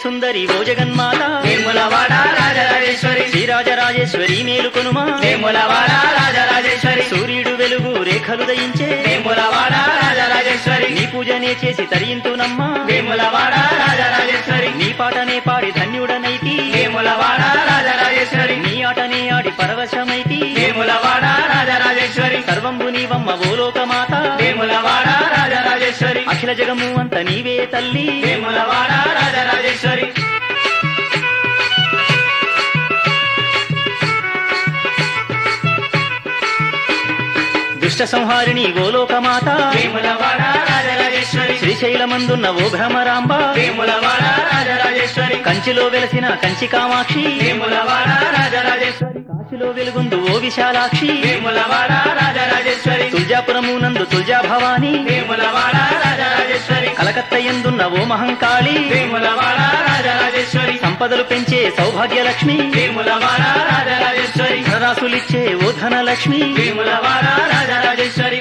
సుందరి ఓ జగన్మాత వేములవాడ రాజరాజేశ్వరి శ్రీరాజరాజేశ్వరి మేలుకొనుమా వేములవాడ రాజరాజేశ్వరి సూర్యుడు వెలుగు రేఖలు దయించే వేములవాడ రాజరాజేశ్వరి నీ పూజనే చేసి తరింతునమ్మా వేములవాడ రాజరాజేశ్వరి నీ పాటనే పాడి ధన్యుడనైతి వేములవాడ రాజరాజేశ్వరి నీ ఆటనే ఆడి పరవశమైతి వేములవాడ రాజరాజేశ్వరి సర్వంబు నీవమ్మ ఓ లోకమాత వేములవాడ రాజరాజేశ్వరి అఖిల జగము అంత నీవే తల్లి వేములవాడ రాజరాజేశ్వరి దుష్ట సంహారిణి ఓ లోకమాత వేములవాడ రాజరాజేశ్వరి శ్రీశైలమందున్న ఓ భ్రమరాంబ వేములవాడ రాజరాజేశ్వరి కంచిలో వెలసిన కంచి కామాక్షి వేములవాడ రాజరాజేశ్వరి కాశీలో వెలుగొందు ఓ విశాలాక్షి వేములవాడ రాజరాజేశ్వరి తుల్జాపురము నందు తుల్జా భవాని వేములవాడ రాజరాజేశ్వరి కలకత్త ఎందున్న ఓ మహంకాళి వేములవాడ రాజరాజేశ్వరి సంపదలు పెంచే సౌభాగ్యలక్ష్మి వేములవాడ రాజరాజేశ్వరి ధనరాశులిచ్చే ఓ ధనలక్ష్మి వేములవాడ రాజరాజేశ్వరి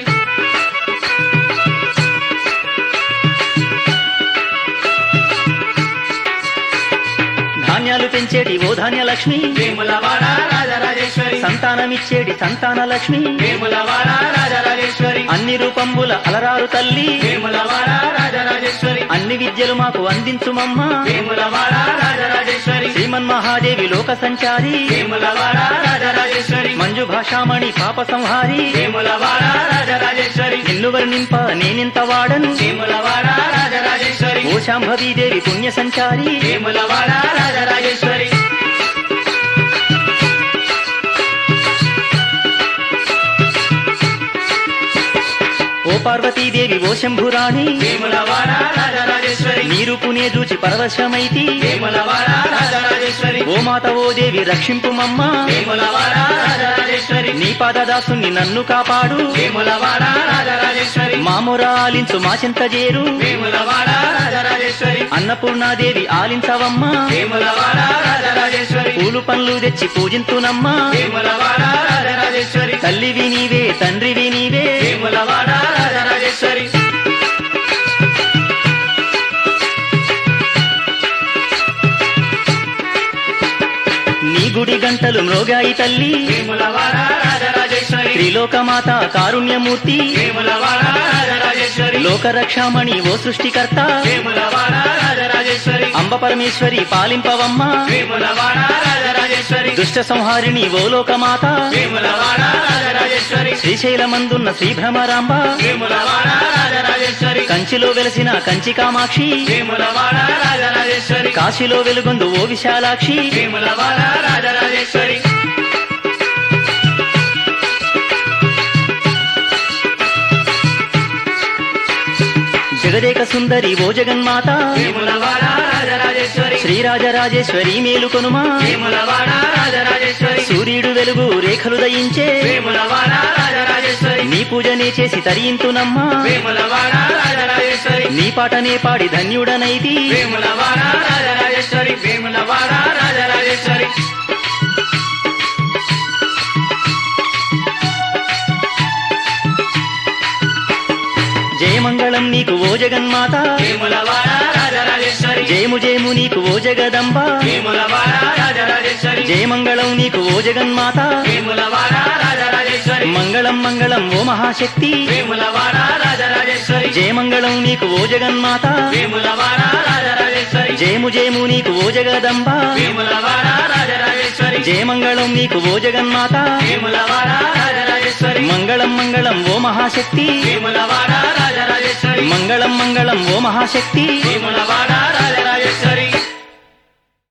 ధాన్యాలు పెంచేటి ఓ ధాన్యలక్ష్మి వేములవాడ రాజరాజేశ్వరి సంతానమిచ్చేటి సంతానలక్ష్మి వేములవాడ రాజరాజేశ్వరి అన్ని రూపంబుల అలరారు తల్లి వేములవాడ రాజరాజేశ్వరి అన్ని విద్యలు మాకు అందించుమమ్మ వేములవాడ రాజరాజేశ్వరి శ్రీమన్ మహాదేవి లోక సంచారి వేములవాడ రాజరాజేశ్వరి మంజు భాషామణి పాప సంహారి వేములవాడ రాజరాజేశ్వరి నిన్ను వర్ణింప నేనింత వాడను వేములవాడ రాజరాజేశ్వరి ఓ శాంభవీదేవి పుణ్య సంచారి వేములవాడ రాజరాజేశ్వరి ఓ పార్వతీదేవి ఓ శంభురాణి వేములవాడ రాజరాజేశ్వరి నీరు పునే దూచి పరవశమైతి వేములవాడ రాజరాజేశ్వరి ఓ మాత ఓ దేవి రక్షింపుమమ్మ వేములవాడ రాజరాజేశ్వరి నీ పాదదాసుని నన్ను కాపాడు వేములవాడ రాజరాజేశ్వరి మామురాలించు మా చింత చేరు వేములవాడ రాజరాజేశ్వరి అన్నపూర్ణాదేవి ఆలించవమ్మ వేములవాడ రాజరాజేశ్వరి పూలు పండ్లు తెచ్చి పూజింతునమ్మా వేములవాడ రాజరాజేశ్వరి తల్లివి నీవే తండ్రివి నీవే వేములవాడ రాజరాజేశ్వరి నీ గుడి గంటలు మ్రోగాయి తల్లి వేములవాడ రాజరాజేశ్వరి త్రిలోకమాత కారుణ్యమూర్తి వేములవాడ రాజరాజేశ్వరి లోకరక్షామణి ఓ సృష్టికర్త వేములవాడ రాజరాజేశ్వరి అంబ పరమేశ్వరి పాలింపవమ్మ వేములవాడ రాజరాజేశ్వరి దుష్ట సంహారిణి ఓ లోకమాత వేములవాడ రాజరాజేశ్వరి శ్రీశైలమందున్న శ్రీభ్రమరాంబ వేములవాడ రాజరాజేశ్వరి కంచిలో వెలసిన కంచి కామాక్షి వేములవాడ రాజరాజేశ్వరి కాశీలో వెలుగొందు ఓ విశాలాక్షి వేములవాడ రాజరాజేశ్వరి జగదేక సుందరి ఓ జగన్మాత వేములవాడ రాజరాజేశ్వరి శ్రీరాజరాజేశ్వరి మేలుకొనుమా వేములవాడ రాజరాజేశ్వరి సూర్యుడు వెలుగు రేఖలు దయించే వేములవాడ రాజరాజేశ్వరి నీ పూజనే చేసి తరింతునమ్మా వేములవాడ రాజరాజేశ్వరి నీ పాటనే పాడి ధన్యుడనైతి వేములవాడ రాజరాజేశ్వరి వేములవాడ రాజరాజేశ్వరి జయమంగళం నీకు ఓ జగన్మాత వేములవాడ రాజరాజేశ్వరి జయము జయము నీకు ఓ జగదంబ వేములవాడ రాజరాజేశ్వరి జయమంగళం నీకు ఓ జగన్మాత వేములవాడ రాజరాజేశ్వరి మంగళం మంగళం ఓ మహాశక్తి వేములవాడ రాజరాజేశ్వరి జయమంగళం నీకు ఓ జగన్మాత వేములవాడ రాజరాజేశ్వరి జయము జయము నీకు ఓ జగదంబ వేములవాడ రాజరాజేశ్వరి జయమంగళం నీకు ఓ జగన్మాత వేములవాడ రాజరాజేశ్వరి మంగళం మంగళం ఓ మహాశక్తి వేములవాడ రాజరాజేశ్వరి మంగళం మంగళం ఓ మహాశక్తి వేములవాడ రాజరాజేశ్వరి